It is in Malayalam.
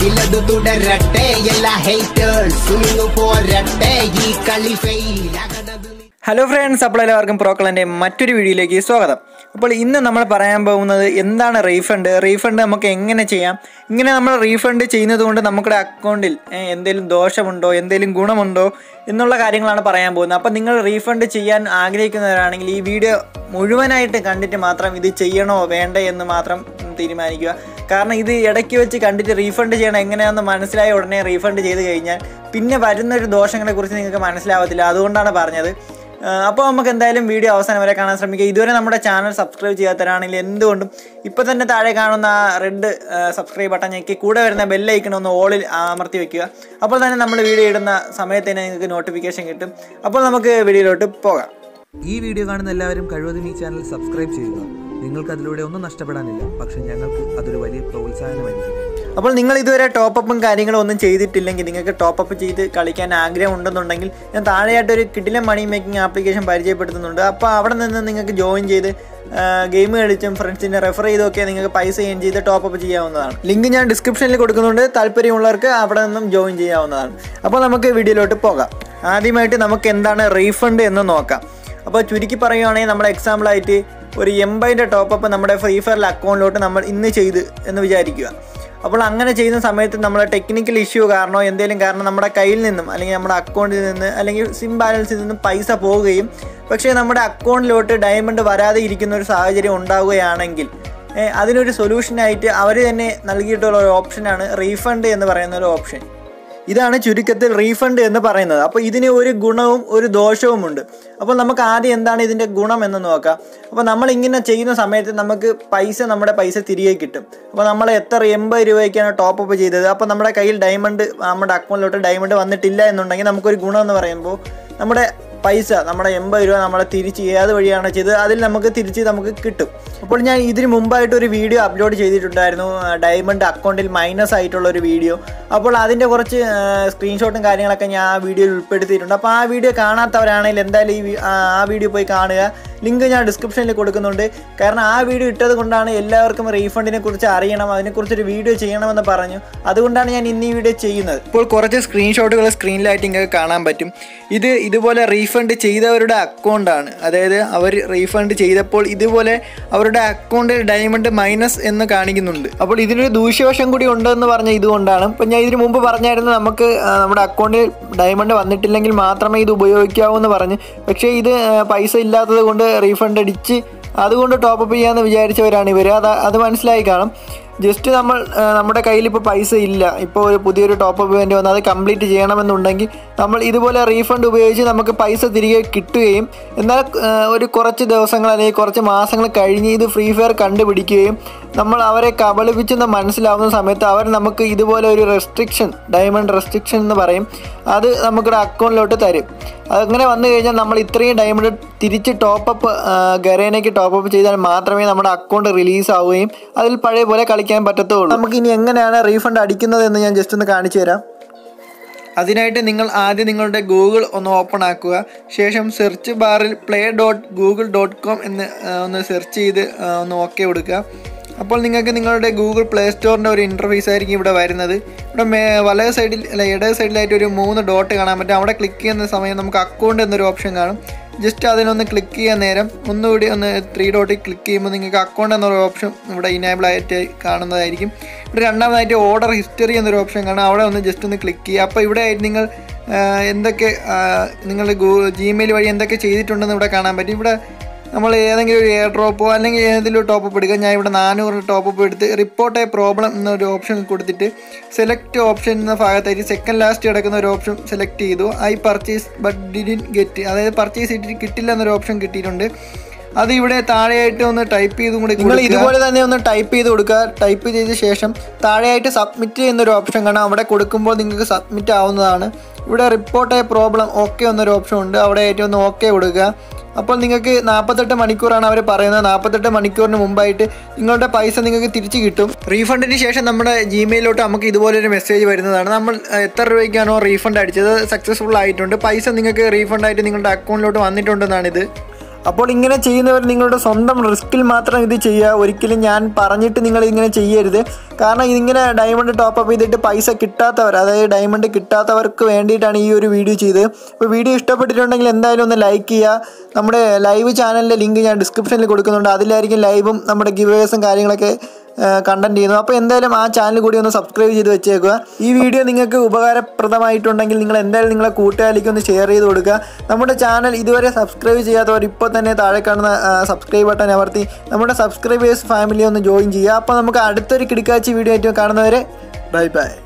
ചിലത് തുടരട്ടെ എല്ലാ ഹേറ്റേഴ്സ് പോരട്ടെ ഈ കളി ഫെയിൽ ആകണത് നീ- ഹലോ ഫ്രണ്ട്സ് അപ്പോൾ എല്ലാവർക്കും പ്രോക്കളൻ്റെ മറ്റൊരു വീഡിയോയിലേക്ക് സ്വാഗതം അപ്പോൾ ഇന്ന് നമ്മൾ പറയാൻ പോകുന്നത് എന്താണ് റീഫണ്ട് റീഫണ്ട് നമുക്ക് എങ്ങനെ ചെയ്യാം ഇങ്ങനെ നമ്മൾ റീഫണ്ട് ചെയ്യുന്നത് കൊണ്ട് നമ്മുടെ അക്കൗണ്ടിൽ എന്തെങ്കിലും ദോഷമുണ്ടോ എന്തെങ്കിലും ഗുണമുണ്ടോ എന്നുള്ള കാര്യങ്ങളാണ് പറയാൻ പോകുന്നത് അപ്പോൾ നിങ്ങൾ റീഫണ്ട് ചെയ്യാൻ ആഗ്രഹിക്കുന്നവരാണെങ്കിൽ ഈ വീഡിയോ മുഴുവനായിട്ട് കണ്ടിട്ട് മാത്രം ഇത് ചെയ്യണോ വേണ്ടേ എന്ന് മാത്രം തീരുമാനിക്കുക കാരണം ഇത് ഇടയ്ക്ക് വെച്ച് കണ്ടിട്ട് റീഫണ്ട് ചെയ്യണം എങ്ങനെയാണെന്ന് മനസ്സിലായ ഉടനെ റീഫണ്ട് ചെയ്ത് കഴിഞ്ഞാൽ പിന്നെ വരുന്നൊരു ദോഷങ്ങളെക്കുറിച്ച് നിങ്ങൾക്ക് മനസ്സിലാവത്തില്ല അതുകൊണ്ടാണ് പറഞ്ഞത് അപ്പോൾ നമുക്ക് എന്തായാലും വീഡിയോ അവസാനം വരെ കാണാൻ ശ്രമിക്കുക ഇതുവരെ നമ്മുടെ ചാനൽ സബ്സ്ക്രൈബ് ചെയ്യാത്തവരാണെങ്കിൽ എന്തുകൊണ്ടും ഇപ്പോൾ തന്നെ താഴെ കാണുന്ന ആ റെഡ് സബ്സ്ക്രൈബ് ബട്ടൺ ഞെക്കി കൂടെ വരുന്ന ബെല്ലൈക്കൺ ഒന്ന് ഓളിൽ അമർത്തി വെക്കുക അപ്പോൾ തന്നെ നമ്മൾ വീഡിയോ ഇടുന്ന സമയത്ത് തന്നെ നിങ്ങൾക്ക് നോട്ടിഫിക്കേഷൻ കിട്ടും അപ്പോൾ നമുക്ക് വീഡിയോയിലോട്ട് പോകാം ഈ വീഡിയോ കാണുന്ന എല്ലാവരും കഴിവതും ഈ ചാനൽ സബ്സ്ക്രൈബ് ചെയ്യുക നിങ്ങൾക്ക് അതിലൂടെ ഒന്നും നഷ്ടപ്പെടാനില്ല പക്ഷെ ഞങ്ങൾക്ക് അതൊരു വലിയ പ്രോത്സാഹനമായിരിക്കും അപ്പോൾ നിങ്ങൾ ഇതുവരെ ടോപ്പപ്പും കാര്യങ്ങളും ഒന്നും ചെയ്തിട്ടില്ലെങ്കിൽ നിങ്ങൾക്ക് ടോപ്പപ്പ് ചെയ്ത് കളിക്കാൻ ആഗ്രഹം ഉണ്ടെന്നുണ്ടെങ്കിൽ ഞാൻ താഴെയായിട്ട് ഒരു കിടിലൻ മണി മേക്കിംഗ് ആപ്ലിക്കേഷൻ പരിചയപ്പെടുത്തുന്നുണ്ട് അപ്പോൾ അവിടെ നിന്ന് നിങ്ങൾക്ക് ജോയിൻ ചെയ്ത് ഗെയിം കളിച്ചും ഫ്രണ്ട്സിനെ റെഫർ ചെയ്തൊക്കെ നിങ്ങൾക്ക് പൈസ ഏൺ ചെയ്ത് ടോപ്പപ്പ് ചെയ്യാവുന്നതാണ് ലിങ്ക് ഞാൻ ഡിസ്ക്രിപ്ഷനിൽ കൊടുക്കുന്നുണ്ട് താല്പര്യമുള്ളവർക്ക് അവിടെ നിന്നും ജോയിൻ ചെയ്യാവുന്നതാണ് അപ്പോൾ നമുക്ക് വീഡിയോയിലോട്ട് പോകാം ആദ്യമായിട്ട് നമുക്ക് എന്താണ് റീഫണ്ട് എന്ന് നോക്കാം അപ്പോൾ ചുരുക്കി പറയുകയാണെങ്കിൽ നമ്മൾ എക്സാമ്പിളായിട്ട് ഒരു എൺപതിൻ്റെ ടോപ്പപ്പ് നമ്മുടെ ഫ്രീ ഫയറിൽ അക്കൗണ്ടിലോട്ട് നമ്മൾ ഇന്ന് ചെയ്ത് എന്ന് വിചാരിക്കുക അപ്പോൾ അങ്ങനെ ചെയ്യുന്ന സമയത്ത് നമ്മുടെ ടെക്നിക്കൽ ഇഷ്യൂ കാരണമോ എന്തെങ്കിലും കാരണം നമ്മുടെ കയ്യിൽ നിന്നും അല്ലെങ്കിൽ നമ്മുടെ അക്കൗണ്ടിൽ നിന്ന് അല്ലെങ്കിൽ സിം ബാലൻസിൽ നിന്നും പൈസ പോവുകയും പക്ഷേ നമ്മുടെ അക്കൗണ്ടിലോട്ട് ഡയമണ്ട് വരാതെ ഇരിക്കുന്ന ഒരു സാഹചര്യം ഉണ്ടാവുകയാണെങ്കിൽ ഏ, അതിനൊരു സൊല്യൂഷനായിട്ട് അവർ തന്നെ നൽകിയിട്ടുള്ള ഒരു ഓപ്ഷനാണ് റീഫണ്ട് എന്ന് പറയുന്ന ഒരു ഓപ്ഷൻ ഇതാണ് ചുരുക്കത്തിൽ റീഫണ്ട് എന്ന് പറയുന്നത് അപ്പോൾ ഇതിന് ഒരു ഗുണവും ഒരു ദോഷവുമുണ്ട് അപ്പോൾ നമുക്ക് ആദ്യം എന്താണ് ഇതിൻ്റെ ഗുണം എന്ന് നോക്കാം അപ്പോൾ നമ്മൾ ഇങ്ങനെ ചെയ്യുന്ന സമയത്ത് നമുക്ക് പൈസ നമ്മുടെ പൈസ തിരികെ കിട്ടും അപ്പോൾ നമ്മൾ എത്ര എൺപത് രൂപയ്ക്കാണ് ടോപ്പ് അപ്പ് ചെയ്തത് അപ്പോൾ നമ്മുടെ കയ്യിൽ ഡയമണ്ട് നമ്മുടെ അക്കൗണ്ടിലോട്ട് ഡയമണ്ട് വന്നിട്ടില്ല എന്നുണ്ടെങ്കിൽ നമുക്കൊരു ഗുണം എന്ന് പറയുമ്പോൾ നമ്മുടെ പൈസ നമ്മുടെ എൺപത് രൂപ നമ്മളെ തിരിച്ച് ഏത് വഴിയാണ് ചെയ്തത് അതിൽ നമുക്ക് തിരിച്ച് നമുക്ക് കിട്ടും അപ്പോൾ ഞാൻ ഇതിന് മുമ്പായിട്ട് ഒരു വീഡിയോ അപ്ലോഡ് ചെയ്തിട്ടുണ്ടായിരുന്നു ഡയമണ്ട് അക്കൗണ്ടിൽ മൈനസ് ആയിട്ടുള്ള ഒരു വീഡിയോ അപ്പോൾ അതിൻ്റെ കുറച്ച് സ്ക്രീൻഷോട്ടും കാര്യങ്ങളൊക്കെ ഞാൻ ആ വീഡിയോയിൽ ഉൾപ്പെടുത്തിയിട്ടുണ്ട് അപ്പോൾ ആ വീഡിയോ കാണാത്തവരാണെങ്കിൽ എന്തായാലും ഈ വി- ആ ആ വീഡിയോ പോയി കാണുക ലിങ്ക് ഞാൻ ഡിസ്ക്രിപ്ഷനിൽ കൊടുക്കുന്നുണ്ട് കാരണം ആ വീഡിയോ ഇട്ടത് കൊണ്ടാണ് എല്ലാവർക്കും റീഫണ്ടിനെ കുറിച്ച് അറിയണം അതിനെക്കുറിച്ചൊരു വീഡിയോ ചെയ്യണമെന്ന് പറഞ്ഞു അതുകൊണ്ടാണ് ഞാൻ ഇന്ന് ഈ വീഡിയോ ചെയ്യുന്നത് ഇപ്പോൾ കുറച്ച് സ്ക്രീൻഷോട്ടുകൾ സ്ക്രീനിലായിട്ട് നിങ്ങൾക്ക് കാണാൻ പറ്റും ഇത് ഇതുപോലെ റീഫണ്ട് ചെയ്തവരുടെ അക്കൗണ്ടാണ് അതായത് അവർ റീഫണ്ട് ചെയ്തപ്പോൾ ഇതുപോലെ അവരുടെ അക്കൗണ്ടിൽ ഡയമണ്ട് മൈനസ് എന്ന് കാണിക്കുന്നുണ്ട് അപ്പോൾ ഇതിനൊരു ദൂഷ്യവശം കൂടി ഉണ്ടെന്ന് പറഞ്ഞ ഇതുകൊണ്ടാണ് ഇപ്പം ഞാൻ ഇതിന് മുമ്പ് പറഞ്ഞായിരുന്നു നമുക്ക് ആ, നമ്മുടെ അക്കൗണ്ടിൽ ഡയമണ്ട് വന്നിട്ടില്ലെങ്കിൽ മാത്രമേ ഇത് ഉപയോഗിക്കാവൂ എന്ന് പറഞ്ഞ് പക്ഷേ ഇത് ആ, പൈസ ഇല്ലാത്തത് കൊണ്ട് റീഫണ്ട് അടിച്ച് അതുകൊണ്ട് ടോപ്പപ്പ് ചെയ്യാമെന്ന് വിചാരിച്ചവരാണ് ഇവർ അത് അത് മനസ്സിലായി കാണും ജസ്റ്റ് നമ്മൾ ആ, നമ്മുടെ കയ്യിൽ ഇപ്പോൾ പൈസ ഇല്ല ഇപ്പോൾ ഒരു പുതിയൊരു ടോപ്പ് വേണ്ടി വന്ന് അത് കംപ്ലീറ്റ് ചെയ്യണമെന്നുണ്ടെങ്കിൽ നമ്മൾ ഇതുപോലെ റീഫണ്ട് ഉപയോഗിച്ച് നമുക്ക് പൈസ തിരികെ കിട്ടുകയും എന്നാൽ ആ, ഒരു കുറച്ച് ദിവസങ്ങൾ അല്ലെങ്കിൽ കുറച്ച് മാസങ്ങൾ കഴിഞ്ഞ് ഇത് ഫ്രീ ഫയർ കണ്ടുപിടിക്കുകയും നമ്മൾ അവരെ കബളിപ്പിച്ചെന്ന് മനസ്സിലാവുന്ന സമയത്ത് അവർ നമുക്ക് ഇതുപോലെ ഒരു റെസ്ട്രിക്ഷൻ ഡയമണ്ട് റെസ്ട്രിക്ഷൻ എന്ന് പറയും അത് നമുക്കിവിടെ അക്കൗണ്ടിലോട്ട് തരും അങ്ങനെ വന്നു കഴിഞ്ഞാൽ നമ്മൾ ഇത്രയും ഡയമണ്ട് തിരിച്ച് ടോപ്പപ്പ് ഗരേനയ്ക്ക് ടോപ്പപ്പ് ചെയ്താൽ മാത്രമേ നമ്മുടെ അക്കൗണ്ട് റിലീസ് ആവുകയും അതിൽ പഴയ പോലെ കളിക്കാൻ പറ്റത്തുള്ളൂ നമുക്ക് ഇനി എങ്ങനെയാണ് റീഫണ്ട് അടിക്കുന്നത് എന്ന് ഞാൻ ജസ്റ്റ് ഒന്ന് കാണിച്ചു തരാം അതിനായിട്ട് നിങ്ങൾ ആദ്യം നിങ്ങളുടെ ഗൂഗിൾ ഒന്ന് ഓപ്പൺ ആക്കുക ശേഷം സെർച്ച് ബാറിൽ play dot Google dot com എന്ന് ആ, ഒന്ന് സെർച്ച് ചെയ്ത് ആ, ഒന്ന് ഓക്കെ കൊടുക്കുക അപ്പോൾ നിങ്ങൾക്ക് നിങ്ങളുടെ ഗൂഗിൾ പ്ലേ സ്റ്റോറിൻ്റെ ഒരു ഇൻ്റർഫേസ് ആയിരിക്കും ഇവിടെ വരുന്നത് ഇവിടെ മേ വലയ സൈഡിൽ അല്ല ഇടത് സൈഡിലായിട്ട് ഒരു മൂന്ന് ഡോട്ട് കാണാൻ പറ്റും അവിടെ ക്ലിക്ക് ചെയ്യുന്ന സമയം നമുക്ക് അക്കൗണ്ട് എന്നൊരു ഓപ്ഷൻ കാണും ജസ്റ്റ് അതിനൊന്ന് ക്ലിക്ക് ചെയ്യാൻ നേരം ഒന്നുകൂടി ഒന്ന് ത്രീ ഡോട്ടിൽ ക്ലിക്ക് ചെയ്യുമ്പോൾ നിങ്ങൾക്ക് അക്കൗണ്ട് എന്നൊരു ഓപ്ഷൻ ഇവിടെ ഇനേബിൾ ആയിട്ട് കാണുന്നതായിരിക്കും ഇവിടെ രണ്ടാമതായിട്ട് ഓർഡർ ഹിസ്റ്ററി എന്നൊരു ഓപ്ഷൻ കാണാം അവിടെ ഒന്ന് ജസ്റ്റ് ഒന്ന് ക്ലിക്ക് ചെയ്യുക അപ്പോൾ ഇവിടെ ആയിട്ട് നിങ്ങൾ ആ, എന്തൊക്കെ ആ, നിങ്ങളുടെ ഗൂ ജിമെയിൽ വഴി എന്തൊക്കെ ചെയ്തിട്ടുണ്ടെന്ന് ഇവിടെ കാണാൻ പറ്റും ഇവിടെ നമ്മൾ ഏതെങ്കിലും ഒരു എയർ ഡ്രോപ്പോ അല്ലെങ്കിൽ ഏതെങ്കിലും ഒരു ടോപ്പപ്പ് എടുക്കുക ഞാൻ ഇവിടെ നാനൂറ് ടോപ്പപ്പ് എടുത്ത് റിപ്പോർട്ട് എ പ്രോബ്ലം എന്നൊരു ഓപ്ഷൻ കൊടുത്തിട്ട് സെലക്ട് ഓപ്ഷൻ എന്ന ഭാഗത്തായിട്ട് സെക്കൻഡ് ലാസ്റ്റ് കിടക്കുന്ന ഒരു ഓപ്ഷൻ സെലക്ട് ചെയ്തു I purchase but didn't get അതായത് പർച്ചേസ് ചെയ്തിട്ട് കിട്ടില്ല എന്നൊരു ഓപ്ഷൻ കിട്ടിയിട്ടുണ്ട് അത് ഇവിടെ താഴെയായിട്ട് ഒന്ന് ടൈപ്പ് ചെയ്തും കൂടി നിങ്ങൾ ഇതുപോലെ തന്നെ ഒന്ന് ടൈപ്പ് ചെയ്ത് കൊടുക്കുക ടൈപ്പ് ചെയ്ത ശേഷം താഴെയായിട്ട് സബ്മിറ്റ് ചെയ്യുന്നൊരു ഓപ്ഷൻ കാണാം അവിടെ കൊടുക്കുമ്പോൾ നിങ്ങൾക്ക് സബ്മിറ്റ് ആവുന്നതാണ് ഇവിടെ റിപ്പോർട്ട് എ പ്രോബ്ലം ഓക്കെ എന്നൊരു ഓപ്ഷൻ ഉണ്ട് അവിടെ ആയിട്ട് ഒന്ന് ഓക്കെ കൊടുക്കുക അപ്പോൾ നിങ്ങൾക്ക് നാൽപ്പത്തെട്ട് മണിക്കൂറാണ് അവർ പറയുന്നത് നാൽപ്പത്തെട്ട് മണിക്കൂറിന് മുമ്പായിട്ട് നിങ്ങളുടെ പൈസ നിങ്ങൾക്ക് തിരിച്ച് കിട്ടും റീഫണ്ടിന് ശേഷം നമ്മുടെ ജിമെയിലോട്ട് നമുക്ക് ഇതുപോലൊരു മെസ്സേജ് വരുന്നതാണ് നമ്മൾ അഹ്, എത്ര രൂപയ്ക്കാണോ റീഫണ്ട് അടിച്ചത് സക്സസ്ഫുൾ ആയിട്ടുണ്ട് പൈസ നിങ്ങൾക്ക് റീഫണ്ട് ആയിട്ട് നിങ്ങളുടെ അക്കൗണ്ടിലോട്ട് വന്നിട്ടുണ്ടെന്നാണിത് അപ്പോൾ ഇങ്ങനെ ചെയ്യുന്നവർ നിങ്ങളുടെ സ്വന്തം റിസ്കിൽ മാത്രം ഇത് ചെയ്യുക ഒരിക്കലും ഞാൻ പറഞ്ഞിട്ട് നിങ്ങൾ ഇങ്ങനെ ചെയ്യരുത് കാരണം ഇതിങ്ങനെ ഡയമണ്ട് ടോപ്പ് അപ്പ് ചെയ്തിട്ട് പൈസ കിട്ടാത്തവർ അതായത് ഡയമണ്ട് കിട്ടാത്തവർക്ക് വേണ്ടിയിട്ടാണ് ഈ ഒരു വീഡിയോ ചെയ്തത് അപ്പോൾ വീഡിയോ ഇഷ്ടപ്പെട്ടിട്ടുണ്ടെങ്കിൽ എന്തായാലും ഒന്ന് ലൈക്ക് ചെയ്യുക നമ്മുടെ ലൈവ് ചാനലിൻ്റെ ലിങ്ക് ഞാൻ ഡിസ്ക്രിപ്ഷനിൽ കൊടുക്കുന്നുണ്ട് അതിലായിരിക്കും ലൈവും നമ്മുടെ ഗിവേഴ്സും കാര്യങ്ങളൊക്കെ കണ്ടന്റ് ചെയ്യുന്നു അപ്പോൾ എന്തായാലും ആ ചാനൽ കൂടി ഒന്ന് സബ്സ്ക്രൈബ് ചെയ്ത് വെച്ചേക്കുക ഈ വീഡിയോ നിങ്ങൾക്ക് ഉപകാരപ്രദമായിട്ടുണ്ടെങ്കിൽ നിങ്ങൾ എന്തായാലും നിങ്ങളെ കൂട്ടുകാരിലേക്ക് ഒന്ന് ഷെയർ ചെയ്ത് കൊടുക്കുക നമ്മുടെ ചാനൽ ഇതുവരെ സബ്സ്ക്രൈബ് ചെയ്യാത്തവർ ഇപ്പോൾ തന്നെ താഴെ കാണുന്ന സബ്സ്ക്രൈബ് ബട്ടൺ അമർത്തി നമ്മുടെ സബ്സ്ക്രൈബേഴ്സ് ഫാമിലി ഒന്ന് ജോയിൻ ചെയ്യുക അപ്പോൾ നമുക്ക് അടുത്തൊരു കിടക്കാച്ചി വീഡിയോ ആയിട്ട് കാണുന്നവരെ ബൈ ബൈ